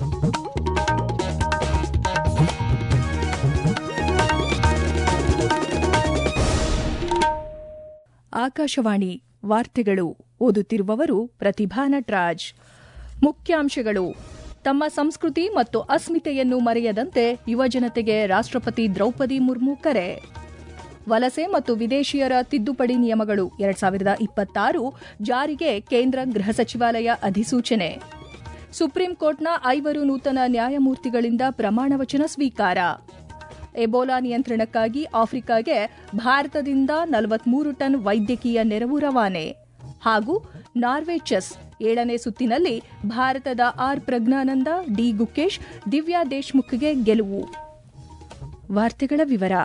ಆಕಾಶವಾಣಿ ವಾರ್ತೆಗಳು ಓದುತ್ತಿರುವವರು ಪ್ರತಿಭಾ ನಟರಾಜ್ ಮುಖ್ಯಾಂಶಗಳು ತಮ್ಮ ಸಂಸ್ಕೃತಿ ಮತ್ತು ಅಸ್ಮಿತೆಯನ್ನು ಮರೆಯದಂತೆ ಯುವಜನತೆಗೆ ರಾಷ್ಟ್ರಪತಿ ದ್ರೌಪದಿ ಮುರ್ಮು ಕರೆ ವಲಸೆ ಮತ್ತು ವಿದೇಶಿಯರ ತಿದ್ದುಪಡಿ ನಿಯಮಗಳು ಎರಡ್ ಸಾವಿರದ ಇಪ್ಪತ್ತಾರು ಜಾರಿಗೆ ಕೇಂದ್ರ ಗೃಹ ಸಚಿವಾಲಯ ಅಧಿಸೂಚನೆ ಸುಪ್ರೀಂ ಕೋರ್ಟ್ನ ಐವರು ನೂತನ ನ್ಯಾಯಮೂರ್ತಿಗಳಿಂದ ಪ್ರಮಾಣವಚನ ಸ್ವೀಕಾರ ಎಬೋಲಾ ನಿಯಂತ್ರಣಕ್ಕಾಗಿ ಆಫ್ರಿಕಾಗೆ ಭಾರತದಿಂದ ನಲವತ್ಮೂರು ಟನ್ ವೈದ್ಯಕೀಯ ನೆರವು ರವಾನೆ ಹಾಗೂ ನಾರ್ವೆ ಚೆಸ್ ಏಳನೇ ಸುತ್ತಿನಲ್ಲಿ ಭಾರತದ ಆರ್ ಪ್ರಜ್ಞಾನಂದ ಡಿ ಗುಕೇಶ್ ದಿವ್ಯಾ ದೇಶ್ಮುಖ್ಗೆ ಗೆಲುವು ವಾರ್ತೆಗಳ ವಿವರ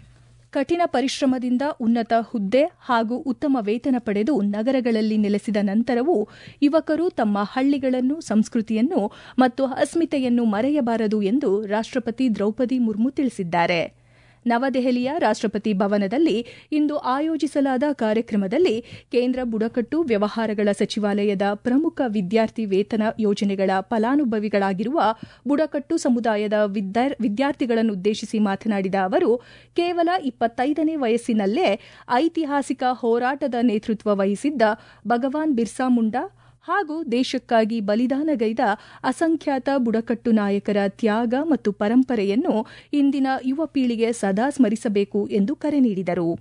ಕಠಿಣ ಪರಿಶ್ರಮದಿಂದ ಉನ್ನತ ಹುದ್ದೆ ಹಾಗೂ ಉತ್ತಮ ವೇತನ ಪಡೆದು ನಗರಗಳಲ್ಲಿ ನೆಲೆಸಿದ ನಂತರವೂ ಯುವಕರು ತಮ್ಮ ಹಳ್ಳಿಗಳನ್ನು ಸಂಸ್ಕೃತಿಯನ್ನು ಮತ್ತು ಅಸ್ಮಿತೆಯನ್ನು ಮರೆಯಬಾರದು ಎಂದು ರಾಷ್ಟ್ರಪತಿ ದ್ರೌಪದಿ ಮುರ್ಮು ತಿಳಿಸಿದ್ದಾರೆ ನವದೆಹಲಿಯ ರಾಷ್ಟ್ರಪತಿ ಭವನದಲ್ಲಿ ಇಂದು ಆಯೋಜಿಸಲಾದ ಕಾರ್ಯಕ್ರಮದಲ್ಲಿ ಕೇಂದ್ರ ಬುಡಕಟ್ಟು ವ್ಯವಹಾರಗಳ ಸಚಿವಾಲಯದ ಪ್ರಮುಖ ವಿದ್ಯಾರ್ಥಿ ವೇತನ ಯೋಜನೆಗಳ ಫಲಾನುಭವಿಗಳಾಗಿರುವ ಬುಡಕಟ್ಟು ಸಮುದಾಯದ ವಿದ್ಯಾರ್ಥಿಗಳನ್ನುದ್ದೇಶಿಸಿ ಮಾತನಾಡಿದ ಅವರು ಕೇವಲ ಇಪ್ಪತ್ತೈದನೇ ವಯಸ್ಸಿನಲ್ಲೇ ಐತಿಹಾಸಿಕ ಹೋರಾಟದ ನೇತೃತ್ವ ವಹಿಸಿದ್ದ ಭಗವಾನ್ ಬಿರ್ಸಾ ಮುಂಡಾ ಹಾಗೂ ದೇಶಕ್ಕಾಗಿ ಬಲಿದಾನಗೈದ ಅಸಂಖ್ಯಾತ ಬುಡಕಟ್ಟು ನಾಯಕರ ತ್ಯಾಗ ಮತ್ತು ಪರಂಪರೆಯನ್ನು ಇಂದಿನ ಯುವ ಪೀಳಿಗೆ ಸದಾ ಸ್ಮರಿಸಬೇಕು ಎಂದು ಕರೆ ನೀಡಿದರು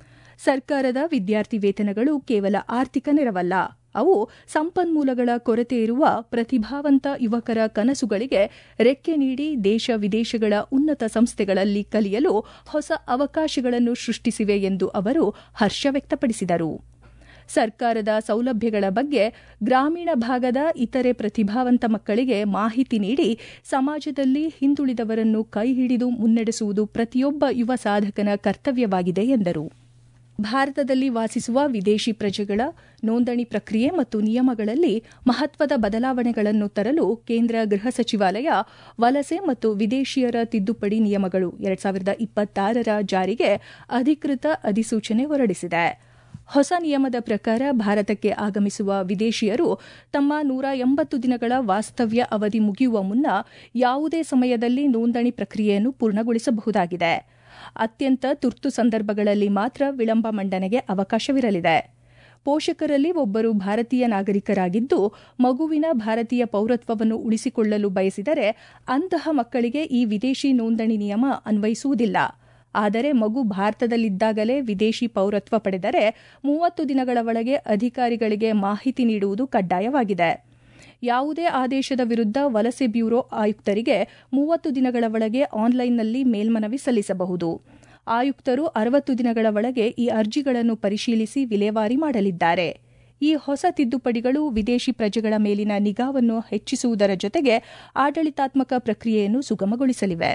ಸರ್ಕಾರದ ವಿದ್ಯಾರ್ಥಿ ವೇತನಗಳು ಕೇವಲ ಆರ್ಥಿಕ ನೆರವಲ್ಲ ಅವು ಸಂಪನ್ಮೂಲಗಳ ಕೊರತೆ ಇರುವ ಪ್ರತಿಭಾವಂತ ಯುವಕರ ಕನಸುಗಳಿಗೆ ರೆಕ್ಕೆ ನೀಡಿ ದೇಶ ವಿದೇಶಗಳ ಉನ್ನತ ಸಂಸ್ಥೆಗಳಲ್ಲಿ ಕಲಿಯಲು ಹೊಸ ಅವಕಾಶಗಳನ್ನು ಸೃಷ್ಟಿಸಿವೆ ಎಂದು ಅವರು ಹರ್ಷ ವ್ಯಕ್ತಪಡಿಸಿದರು ಸರ್ಕಾರದ ಸೌಲಭ್ಯಗಳ ಬಗ್ಗೆ ಗ್ರಾಮೀಣ ಭಾಗದ ಇತರೆ ಪ್ರತಿಭಾವಂತ ಮಕ್ಕಳಿಗೆ ಮಾಹಿತಿ ನೀಡಿ ಸಮಾಜದಲ್ಲಿ ಹಿಂದುಳಿದವರನ್ನು ಕೈಹಿಡಿದು ಮುನ್ನಡೆಸುವುದು ಪ್ರತಿಯೊಬ್ಬ ಯುವ ಸಾಧಕನ ಕರ್ತವ್ಯವಾಗಿದೆ ಎಂದರು ಭಾರತದಲ್ಲಿ ವಾಸಿಸುವ ವಿದೇಶಿ ಪ್ರಜೆಗಳ ನೋಂದಣಿ ಪ್ರಕ್ರಿಯೆ ಮತ್ತು ನಿಯಮಗಳಲ್ಲಿ ಮಹತ್ವದ ಬದಲಾವಣೆಗಳನ್ನು ತರಲು ಕೇಂದ್ರ ಗೃಹ ಸಚಿವಾಲಯ ವಲಸೆ ಮತ್ತು ವಿದೇಶಿಯರ ತಿದ್ದುಪಡಿ ನಿಯಮಗಳು ಎರಡ್ ಸಾವಿರದ ಇಪ್ಪತ್ತಾರರ ಜಾರಿಗೆ ಅಧಿಕೃತ ಅಧಿಸೂಚನೆ ಹೊರಡಿಸಿದೆ ಹೊಸ ನಿಯಮದ ಪ್ರಕಾರ ಭಾರತಕ್ಕೆ ಆಗಮಿಸುವ ವಿದೇಶಿಯರು ತಮ್ಮ ನೂರ ಎಂಬತ್ತು ದಿನಗಳ ವಾಸ್ತವ್ಯ ಅವಧಿ ಮುಗಿಯುವ ಮುನ್ನ ಯಾವುದೇ ಸಮಯದಲ್ಲಿ ನೋಂದಣಿ ಪ್ರಕ್ರಿಯೆಯನ್ನು ಪೂರ್ಣಗೊಳಿಸಬಹುದಾಗಿದೆ ಅತ್ಯಂತ ತುರ್ತು ಸಂದರ್ಭಗಳಲ್ಲಿ ಮಾತ್ರ ವಿಳಂಬ ಮಂಡನೆಗೆ ಅವಕಾಶವಿರಲಿದೆ ಪೋಷಕರಲ್ಲಿ ಒಬ್ಬರು ಭಾರತೀಯ ನಾಗರಿಕರಾಗಿದ್ದು ಮಗುವಿನ ಭಾರತೀಯ ಪೌರತ್ವವನ್ನು ಉಳಿಸಿಕೊಳ್ಳಲು ಬಯಸಿದರೆ ಅಂತಹ ಮಕ್ಕಳಿಗೆ ಈ ವಿದೇಶಿ ನೋಂದಣಿ ನಿಯಮ ಅನ್ವಯಿಸುವುದಿಲ್ಲ ಆದರೆ ಮಗು ಭಾರತದಲ್ಲಿದ್ದಾಗಲೇ ವಿದೇಶಿ ಪೌರತ್ವ ಪಡೆದರೆ ಮೂವತ್ತು ದಿನಗಳ ಒಳಗೆ ಅಧಿಕಾರಿಗಳಿಗೆ ಮಾಹಿತಿ ನೀಡುವುದು ಕಡ್ಡಾಯವಾಗಿದೆ ಯಾವುದೇ ಆದೇಶದ ವಿರುದ್ಧ ವಲಸೆ ಬ್ಯೂರೋ ಆಯುಕ್ತರಿಗೆ ಮೂವತ್ತು ದಿನಗಳ ಒಳಗೆ ಆನ್ಲೈನ್ನಲ್ಲಿ ಮೇಲ್ಮನವಿ ಸಲ್ಲಿಸಬಹುದು ಆಯುಕ್ತರು ಅರವತ್ತು ದಿನಗಳ ಒಳಗೆ ಈ ಅರ್ಜಿಗಳನ್ನು ಪರಿಶೀಲಿಸಿ ವಿಲೇವಾರಿ ಮಾಡಲಿದ್ದಾರೆ ಈ ಹೊಸ ತಿದ್ದುಪಡಿಗಳು ವಿದೇಶಿ ಪ್ರಜೆಗಳ ಮೇಲಿನ ನಿಗಾವನ್ನು ಹೆಚ್ಚಿಸುವುದರ ಜೊತೆಗೆ ಆಡಳಿತಾತ್ಮಕ ಪ್ರಕ್ರಿಯೆಯನ್ನು ಸುಗಮಗೊಳಿಸಲಿವೆ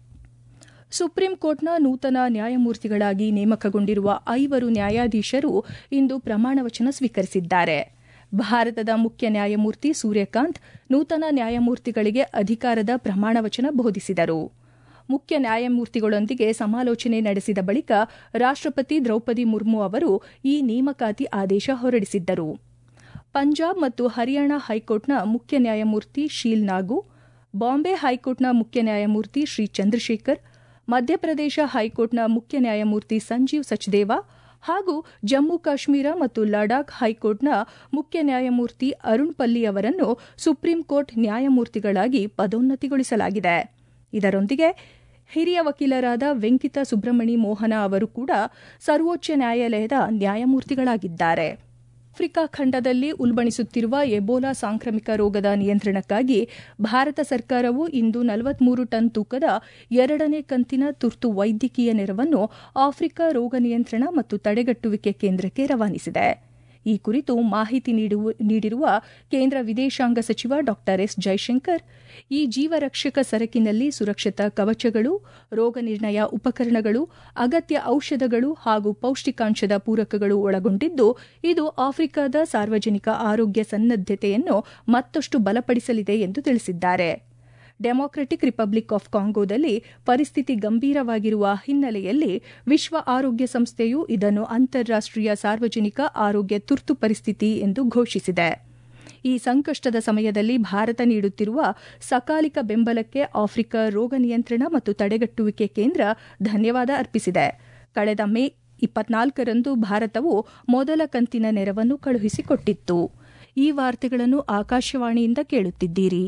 ಸುಪ್ರೀಂ ಕೋರ್ಟ್ನ ನೂತನ ನ್ಯಾಯಮೂರ್ತಿಗಳಾಗಿ ನೇಮಕಗೊಂಡಿರುವ ಐವರು ನ್ಯಾಯಾಧೀಶರು ಇಂದು ಪ್ರಮಾಣವಚನ ಸ್ವೀಕರಿಸಿದ್ದಾರೆ ಭಾರತದ ಮುಖ್ಯ ನ್ಯಾಯಮೂರ್ತಿ ಸೂರ್ಯಕಾಂತ್ ನೂತನ ನ್ಯಾಯಮೂರ್ತಿಗಳಿಗೆ ಅಧಿಕಾರದ ಪ್ರಮಾಣವಚನ ಬೋಧಿಸಿದರು ಮುಖ್ಯ ನ್ಯಾಯಮೂರ್ತಿಗಳೊಂದಿಗೆ ಸಮಾಲೋಚನೆ ನಡೆಸಿದ ಬಳಿಕ ರಾಷ್ಟ್ರಪತಿ ದ್ರೌಪದಿ ಮುರ್ಮು ಅವರು ಈ ನೇಮಕಾತಿ ಆದೇಶ ಹೊರಡಿಸಿದ್ದರು ಪಂಜಾಬ್ ಮತ್ತು ಹರಿಯಾಣ ಹೈಕೋರ್ಟ್ನ ಮುಖ್ಯ ನ್ಯಾಯಮೂರ್ತಿ ಶೀಲ್ ನಾಗು ಬಾಂಬೆ ಹೈಕೋರ್ಟ್ನ ಮುಖ್ಯ ನ್ಯಾಯಮೂರ್ತಿ ಶ್ರೀ ಚಂದ್ರಶೇಖರ್ ಮಧ್ಯಪ್ರದೇಶ ಹೈಕೋರ್ಟ್ನ ಮುಖ್ಯ ನ್ಯಾಯಮೂರ್ತಿ ಸಂಜೀವ್ ಸಚ್ದೇವಾ ಹಾಗೂ ಜಮ್ಮು ಕಾಶ್ಮೀರ ಮತ್ತು ಲಡಾಖ್ ಹೈಕೋರ್ಟ್ನ ಮುಖ್ಯ ನ್ಯಾಯಮೂರ್ತಿ ಅರುಣ್ ಪಲ್ಲಿ ಅವರನ್ನು ಸುಪ್ರೀಂ ಕೋರ್ಟ್ ನ್ಯಾಯಮೂರ್ತಿಗಳಾಗಿ ಪದೋನ್ನತಿಗೊಳಿಸಲಾಗಿದೆ ಇದರೊಂದಿಗೆ ಹಿರಿಯ ವಕೀಲರಾದ ವೆಂಕಿತ ಸುಬ್ರಹ್ಮಣಿ ಮೋಹನ ಅವರು ಕೂಡ ಸರ್ವೋಚ್ಚ ನ್ಯಾಯಾಲಯದ ನ್ಯಾಯಮೂರ್ತಿಗಳಾಗಿದ್ದಾರೆ ಆಫ್ರಿಕಾ ಖಂಡದಲ್ಲಿ ಉಲ್ಬಣಿಸುತ್ತಿರುವ ಎಬೋಲಾ ಸಾಂಕ್ರಾಮಿಕ ರೋಗದ ನಿಯಂತ್ರಣಕ್ಕಾಗಿ ಭಾರತ ಸರ್ಕಾರವು ಇಂದು ನಲವತ್ಮೂರು ಟನ್ ತೂಕದ ಎರಡನೇ ಕಂತಿನ ತುರ್ತು ವೈದ್ಯಕೀಯ ನೆರವನ್ನು ಆಫ್ರಿಕಾ ರೋಗ ನಿಯಂತ್ರಣ ಮತ್ತು ತಡೆಗಟ್ಟುವಿಕೆ ಕೇಂದ್ರಕ್ಕೆ ರವಾನಿಸಿದೆ ಈ ಕುರಿತು ಮಾಹಿತಿ ನೀಡಿರುವ ಕೇಂದ್ರ ವಿದೇಶಾಂಗ ಸಚಿವ ಡಾ ಎಸ್ ಜೈಶಂಕರ್ ಈ ಜೀವರಕ್ಷಕ ಸರಕಿನಲ್ಲಿ ಸುರಕ್ಷತಾ ಕವಚಗಳು ರೋಗ ನಿರ್ಣಯ ಉಪಕರಣಗಳು ಅಗತ್ಯ ಔಷಧಗಳು ಹಾಗೂ ಪೌಷ್ಟಿಕಾಂಶದ ಪೂರಕಗಳು ಒಳಗೊಂಡಿದ್ದು ಇದು ಆಫ್ರಿಕಾದ ಸಾರ್ವಜನಿಕ ಆರೋಗ್ಯ ಸನ್ನದ್ದತೆಯನ್ನು ಮತ್ತಷ್ಟು ಬಲಪಡಿಸಲಿದೆ ಎಂದು ತಿಳಿಸಿದ್ದಾರೆ ಡೆಮಾಕ್ರೆಟಿಕ್ ರಿಪಬ್ಲಿಕ್ ಆಫ್ ಕಾಂಗೋದಲ್ಲಿ ಪರಿಸ್ಥಿತಿ ಗಂಭೀರವಾಗಿರುವ ಹಿನ್ನೆಲೆಯಲ್ಲಿ ವಿಶ್ವ ಆರೋಗ್ಯ ಸಂಸ್ಥೆಯು ಇದನ್ನು ಅಂತಾರಾಷ್ಟೀಯ ಸಾರ್ವಜನಿಕ ಆರೋಗ್ಯ ತುರ್ತು ಪರಿಸ್ಥಿತಿ ಎಂದು ಘೋಷಿಸಿದೆ ಈ ಸಂಕಷ್ಟದ ಸಮಯದಲ್ಲಿ ಭಾರತ ನೀಡುತ್ತಿರುವ ಸಕಾಲಿಕ ಬೆಂಬಲಕ್ಕೆ ಆಫ್ರಿಕಾ ರೋಗ ನಿಯಂತ್ರಣ ಮತ್ತು ತಡೆಗಟ್ಟುವಿಕೆ ಕೇಂದ್ರ ಧನ್ಯವಾದ ಅರ್ಪಿಸಿದೆ ಕಳೆದ ಮೇ ಇಪ್ಪತ್ನಾಲ್ಕರಂದು ಭಾರತವು ಮೊದಲ ಕಂತಿನ ನೆರವನ್ನು ಕಳುಹಿಸಿಕೊಟ್ಟಿತ್ತು ಈ ವಾರ್ತೆಗಳನ್ನು ಆಕಾಶವಾಣಿಯಿಂದ ಕೇಳುತ್ತಿದ್ದೀರಿ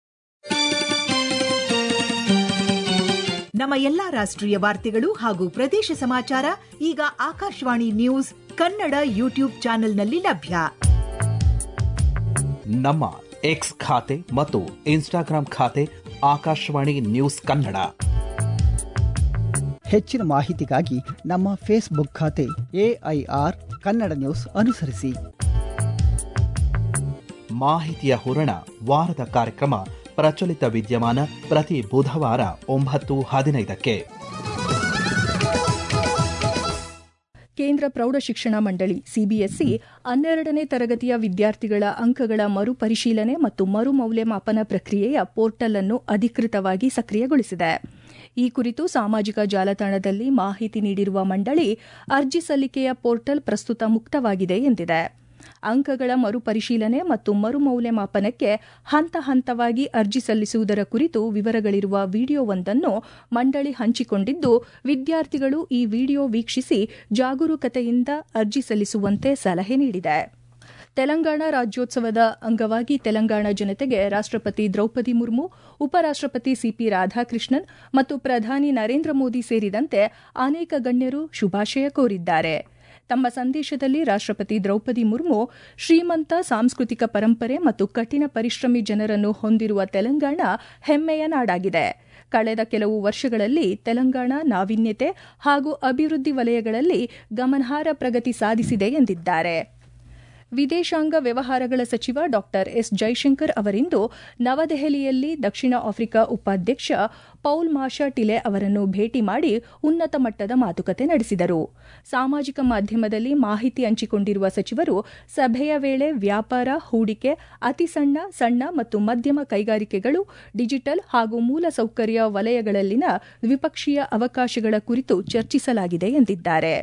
ನಮ್ಮ ಎಲ್ಲಾ ರಾಷ್ಟ್ರೀಯ ವಾರ್ತೆಗಳು ಹಾಗೂ ಪ್ರದೇಶ ಸಮಾಚಾರ ಈಗ ಆಕಾಶವಾಣಿ ನ್ಯೂಸ್ ಕನ್ನಡ ಯೂಟ್ಯೂಬ್ ಚಾನೆಲ್ನಲ್ಲಿ ಲಭ್ಯ ನಮ್ಮ ಎಕ್ಸ್ ಖಾತೆ ಮತ್ತು ಇನ್ಸ್ಟಾಗ್ರಾಂ ಖಾತೆ ಆಕಾಶವಾಣಿ ನ್ಯೂಸ್ ಕನ್ನಡ ಹೆಚ್ಚಿನ ಮಾಹಿತಿಗಾಗಿ ನಮ್ಮ ಫೇಸ್ಬುಕ್ ಖಾತೆ ಎಐಆರ್ ಕನ್ನಡ ನ್ಯೂಸ್ ಅನುಸರಿಸಿ ಮಾಹಿತಿಯ ಹೂರಣ ವಾರದ ಕಾರ್ಯಕ್ರಮ ಪ್ರಚಲಿತ ವಿದ್ಯಮಾನ ಪ್ರತಿ ಬುಧವಾರ ಒಂಬತ್ತು ಹದಿನೈದಕ್ಕೆ ಕೇಂದ್ರ ಪ್ರೌಢಶಿಕ್ಷಣ ಮಂಡಳಿ ಸಿಬಿಎಸ್ಇ ಹನ್ನೆರಡನೇ ತರಗತಿಯ ವಿದ್ಯಾರ್ಥಿಗಳ ಅಂಕಗಳ ಮರುಪರಿಶೀಲನೆ ಮತ್ತು ಮರು ಮೌಲ್ಯಮಾಪನ ಪ್ರಕ್ರಿಯೆಯ ಪೋರ್ಟಲ್ ಅನ್ನು ಅಧಿಕೃತವಾಗಿ ಸಕ್ರಿಯಗೊಳಿಸಿದೆ ಈ ಕುರಿತು ಸಾಮಾಜಿಕ ಜಾಲತಾಣದಲ್ಲಿ ಮಾಹಿತಿ ನೀಡಿರುವ ಮಂಡಳಿ ಅರ್ಜಿ ಸಲ್ಲಿಕೆಯ ಪೋರ್ಟಲ್ ಪ್ರಸ್ತುತ ಮುಕ್ತವಾಗಿದೆ ಎಂದಿದೆ ಅಂಕಗಳ ಮರುಪರಿಶೀಲನೆ ಮತ್ತು ಮರು ಮೌಲ್ಯಮಾಪನಕ್ಕೆ ಹಂತ ಹಂತವಾಗಿ ಅರ್ಜಿ ಸಲ್ಲಿಸುವುದರ ಕುರಿತು ವಿವರಗಳಿರುವ ವಿಡಿಯೋವೊಂದನ್ನು ಮಂಡಳಿ ಹಂಚಿಕೊಂಡಿದ್ದು ವಿದ್ಯಾರ್ಥಿಗಳು ಈ ವಿಡಿಯೋ ವೀಕ್ಷಿಸಿ ಜಾಗರೂಕತೆಯಿಂದ ಅರ್ಜಿ ಸಲ್ಲಿಸುವಂತೆ ಸಲಹೆ ನೀಡಿದೆ ತೆಲಂಗಾಣ ರಾಜ್ಯೋತ್ಸವದ ಅಂಗವಾಗಿ ತೆಲಂಗಾಣ ಜನತೆಗೆ ರಾಷ್ಟಪತಿ ದ್ರೌಪದಿ ಮುರ್ಮು ಉಪರಾಷ್ಟಪತಿ ಸಿಪಿ ರಾಧಾಕೃಷ್ಣನ್ ಮತ್ತು ಪ್ರಧಾನಿ ನರೇಂದ್ರ ಮೋದಿ ಸೇರಿದಂತೆ ಅನೇಕ ಗಣ್ಯರು ಶುಭಾಶಯ ಕೋರಿದ್ದಾರೆ ತಮ್ಮ ಸಂದೇಶದಲ್ಲಿ ರಾಷ್ಟಪತಿ ದ್ರೌಪದಿ ಮುರ್ಮು ಶ್ರೀಮಂತ ಸಾಂಸ್ಕೃತಿಕ ಪರಂಪರೆ ಮತ್ತು ಕಠಿಣ ಪರಿಶ್ರಮಿ ಜನರನ್ನು ಹೊಂದಿರುವ ತೆಲಂಗಾಣ ಹೆಮ್ಮೆಯ ನಾಡಾಗಿದೆ ಕಳೆದ ಕೆಲವು ವರ್ಷಗಳಲ್ಲಿ ತೆಲಂಗಾಣ ನಾವೀನ್ಯತೆ ಹಾಗೂ ಅಭಿವೃದ್ಧಿ ವಲಯಗಳಲ್ಲಿ ಗಮನಾರ್ಹ ಪ್ರಗತಿ ಸಾಧಿಸಿದೆ ಎಂದಿದ್ದಾರೆ ವಿದೇಶಾಂಗ ವ್ಯವಹಾರಗಳ ಸಚಿವ ಡಾ ಎಸ್ ಜೈಶಂಕರ್ ಅವರಿಂದು ನವದೆಹಲಿಯಲ್ಲಿ ದಕ್ಷಿಣ ಆಫ್ರಿಕಾ ಉಪಾಧ್ಯಕ್ಷ ಪೌಲ್ ಮಾಷಾ ಟಿಲೆ ಅವರನ್ನು ಭೇಟಿ ಮಾಡಿ ಉನ್ನತ ಮಟ್ಟದ ಮಾತುಕತೆ ನಡೆಸಿದರು ಸಾಮಾಜಿಕ ಮಾಧ್ಯಮದಲ್ಲಿ ಮಾಹಿತಿ ಹಂಚಿಕೊಂಡಿರುವ ಸಚಿವರು ಸಭೆಯ ವೇಳೆ ವ್ಯಾಪಾರ ಹೂಡಿಕೆ ಅತಿ ಸಣ್ಣ ಸಣ್ಣ ಮತ್ತು ಮಧ್ಯಮ ಕೈಗಾರಿಕೆಗಳು ಡಿಜಿಟಲ್ ಹಾಗೂ ಮೂಲಸೌಕರ್ಯ ವಲಯಗಳಲ್ಲಿನ ದ್ವಿಪಕ್ಷೀಯ ಅವಕಾಶಗಳ ಕುರಿತು ಚರ್ಚಿಸಲಾಗಿದೆ ಎಂದಿದ್ದಾರೆ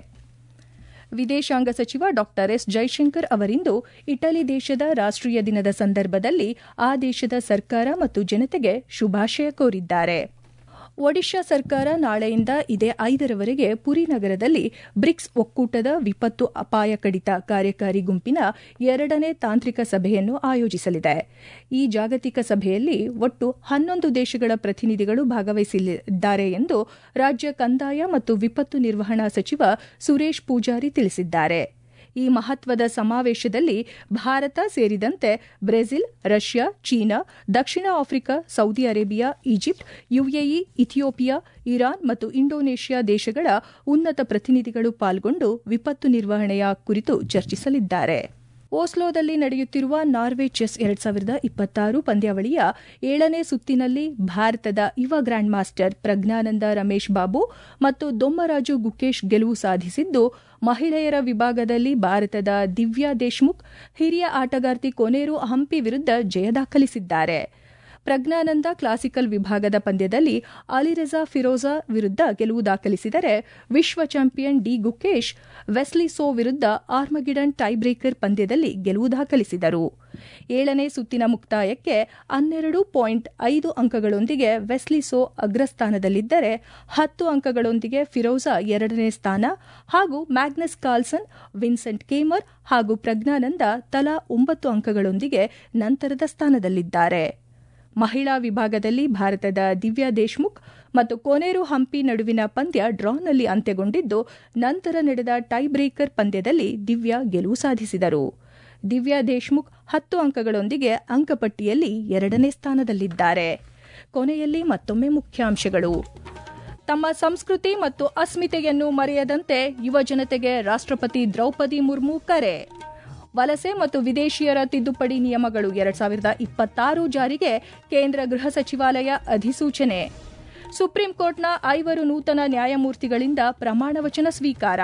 ವಿದೇಶಾಂಗ ಸಚಿವ ಡಾ ಎಸ್ ಜೈಶಂಕರ್ ಅವರಿಂದು ಇಟಲಿ ದೇಶದ ರಾಷ್ಟೀಯ ದಿನದ ಸಂದರ್ಭದಲ್ಲಿ ಆ ದೇಶದ ಸರ್ಕಾರ ಮತ್ತು ಜನತೆಗೆ ಶುಭಾಶಯ ಕೋರಿದ್ದಾರೆ ಒಡಿಶಾ ಸರ್ಕಾರ ನಾಳೆಯಿಂದ ಇದೇ ಐದರವರೆಗೆ ಪುರಿ ನಗರದಲ್ಲಿ ಬ್ರಿಕ್ಸ್ ಒಕ್ಕೂಟದ ವಿಪತ್ತು ಅಪಾಯ ಕಡಿತ ಕಾರ್ಯಕಾರಿ ಗುಂಪಿನ ಎರಡನೇ ತಾಂತ್ರಿಕ ಸಭೆಯನ್ನು ಆಯೋಜಿಸಲಿದೆ ಈ ಜಾಗತಿಕ ಸಭೆಯಲ್ಲಿ ಒಟ್ಟು ಹನ್ನೊಂದು ದೇಶಗಳ ಪ್ರತಿನಿಧಿಗಳು ಭಾಗವಹಿಸಲಿದ್ದಾರೆ ಎಂದು ರಾಜ್ಯ ಕಂದಾಯ ಮತ್ತು ವಿಪತ್ತು ನಿರ್ವಹಣಾ ಸಚಿವ ಸುರೇಶ್ ಪೂಜಾರಿ ತಿಳಿಸಿದ್ದಾರೆ ಈ ಮಹತ್ವದ ಸಮಾವೇಶದಲ್ಲಿ ಭಾರತ ಸೇರಿದಂತೆ ಬ್ರೆಜಿಲ್ ರಷ್ಯಾ ಚೀನಾ ದಕ್ಷಿಣ Africa Saudi Arabia Egypt UAE Ethiopia Iran ಮತ್ತು ಇಂಡೋನೇಷ್ಯಾ ದೇಶಗಳ ಉನ್ನತ ಪ್ರತಿನಿಧಿಗಳು ಪಾಲ್ಗೊಂಡು ವಿಪತ್ತು ನಿರ್ವಹಣೆಯ ಕುರಿತು ಚರ್ಚಿಸಲಿದ್ದಾರೆ ಓಸ್ಲೋದಲ್ಲಿ ನಡೆಯುತ್ತಿರುವ ನಾರ್ವೆ ಚೆಸ್ ಎರಡ್ ಸಾವಿರದ ಇಪ್ಪತ್ತಾರು ಪಂದ್ಯಾವಳಿಯ ಏಳನೇ ಸುತ್ತಿನಲ್ಲಿ ಭಾರತದ ಯುವ ಗ್ರ್ಯಾಂಡ್ ಮಾಸ್ಟರ್ ಪ್ರಜ್ಞಾನಂದ ರಮೇಶ್ ಬಾಬು ಮತ್ತು ದೊಮ್ಮರಾಜು ಗುಕೇಶ್ ಗೆಲುವು ಸಾಧಿಸಿದ್ದು ಮಹಿಳೆಯರ ವಿಭಾಗದಲ್ಲಿ ಭಾರತದ ದಿವ್ಯಾ ದೇಶ್ಮುಖ್ ಹಿರಿಯ ಆಟಗಾರ್ತಿ ಕೊನೇರು ಹಂಪಿ ವಿರುದ್ಧ ಜಯ ದಾಖಲಿಸಿದ್ದಾರೆ ಪ್ರಜ್ಞಾನಂದ ಕ್ಲಾಸಿಕಲ್ ವಿಭಾಗದ ಪಂದ್ಯದಲ್ಲಿ ಅಲಿರಜಾ ಫಿರೋಜಾ ವಿರುದ್ಧ ಗೆಲುವು ದಾಖಲಿಸಿದರೆ ವಿಶ್ವ champion D Gukesh Wesley So ವಿರುದ್ಧ ಆರ್ಮಗಿಡನ್ ಟೈಬ್ರೇಕರ್ ಪಂದ್ಯದಲ್ಲಿ ಗೆಲುವು ದಾಖಲಿಸಿದರು ಏಳನೇ ಸುತ್ತಿನ ಮುಕ್ತಾಯಕ್ಕೆ ಹನ್ನೆರಡು ಪಾಯಿಂಟ್ ಐದು ಅಂಕಗಳೊಂದಿಗೆ ವೆಸ್ಲಿ ಸೋ ಅಗ್ರಸ್ಥಾನದಲ್ಲಿದ್ದರೆ ಹತ್ತು ಅಂಕಗಳೊಂದಿಗೆ ಫಿರೋಜಾ ಎರಡನೇ ಸ್ಥಾನ ಹಾಗೂ ಮ್ಯಾಗ್ನಸ್ ಕಾರ್ಲ್ಸನ್ ವಿನ್ಸೆಂಟ್ ಕೇಮರ್ ಹಾಗೂ ಪ್ರಜ್ಞಾನಂದ ತಲಾ ಒಂಬತ್ತು ಅಂಕಗಳೊಂದಿಗೆ ನಂತರದ ಸ್ಥಾನದಲ್ಲಿದ್ದಾರೆ ಮಹಿಳಾ ವಿಭಾಗದಲ್ಲಿ ಭಾರತದ ದಿವ್ಯಾ ದೇಶ್ಮುಖ್ ಮತ್ತು ಕೋನೇರು ಹಂಪಿ ನಡುವಿನ ಪಂದ್ಯ ಡ್ರಾನಲ್ಲಿ ಅಂತ್ಯಗೊಂಡಿದ್ದು ನಂತರ ನಡೆದ ಟೈ ಬ್ರೇಕರ್ ಪಂದ್ಯದಲ್ಲಿ ದಿವ್ಯಾ ಗೆಲುವು ಸಾಧಿಸಿದರು ದಿವ್ಯಾ ದೇಶ್ಮುಖ್ ಹತ್ತು ಅಂಕಗಳೊಂದಿಗೆ ಅಂಕಪಟ್ಟಿಯಲ್ಲಿ ಎರಡನೇ ಸ್ಥಾನದಲ್ಲಿದ್ದಾರೆ ಕೊನೆಯಲ್ಲಿ ಮತ್ತೊಮ್ಮೆ ಮುಖ್ಯಾಂಶಗಳು ತಮ್ಮ ಸಂಸ್ಕೃತಿ ಮತ್ತು ಅಸ್ಮಿತೆಯನ್ನು ಮರೆಯದಂತೆ ಯುವ ಜನತೆಗೆ ರಾಷ್ಟ್ರಪತಿ ದ್ರೌಪದಿ ಮುರ್ಮು ಕರೆ ವಲಸೆ ಮತ್ತು ವಿದೇಶಿಯರ ತಿದ್ದುಪಡಿ ನಿಯಮಗಳು ಎರಡ್ ಸಾವಿರದ ಇಪ್ಪತ್ತಾರು ಜಾರಿಗೆ ಕೇಂದ್ರ ಗೃಹ ಸಚಿವಾಲಯ ಅಧಿಸೂಚನೆ ಸುಪ್ರೀಂ ಕೋರ್ಟ್ನ ಐವರು ನೂತನ ನ್ಯಾಯಮೂರ್ತಿಗಳಿಂದ ಪ್ರಮಾಣವಚನ ಸ್ವೀಕಾರ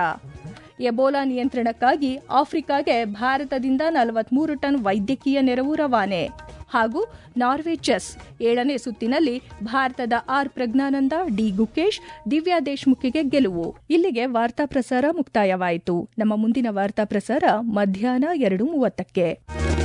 ಎಬೋಲಾ ನಿಯಂತ್ರಣಕ್ಕಾಗಿ ಆಫ್ರಿಕಾಗೆ ಭಾರತದಿಂದ ನಲವತ್ಮೂರು ಟನ್ ವೈದ್ಯಕೀಯ ನೆರವು ರವಾನೆ ಹಾಗೂ ನಾರ್ವೆ ಚೆಸ್ ಏಳನೇ ಸುತ್ತಿನಲ್ಲಿ ಭಾರತದ ಆರ್ ಪ್ರಜ್ಞಾನಂದ ಡಿ ಗುಕೇಶ್ ದಿವ್ಯಾ ದೇಶ್ಮುಖಿಗೆ ಗೆಲುವು ಇಲ್ಲಿಗೆ ವಾರ್ತಾ ಪ್ರಸಾರ ಮುಕ್ತಾಯವಾಯಿತು ನಮ್ಮ ಮುಂದಿನ ವಾರ್ತಾ ಪ್ರಸಾರ ಮಧ್ಯಾಹ್ನ ಎರಡು ಮೂವತ್ತಕ್ಕೆ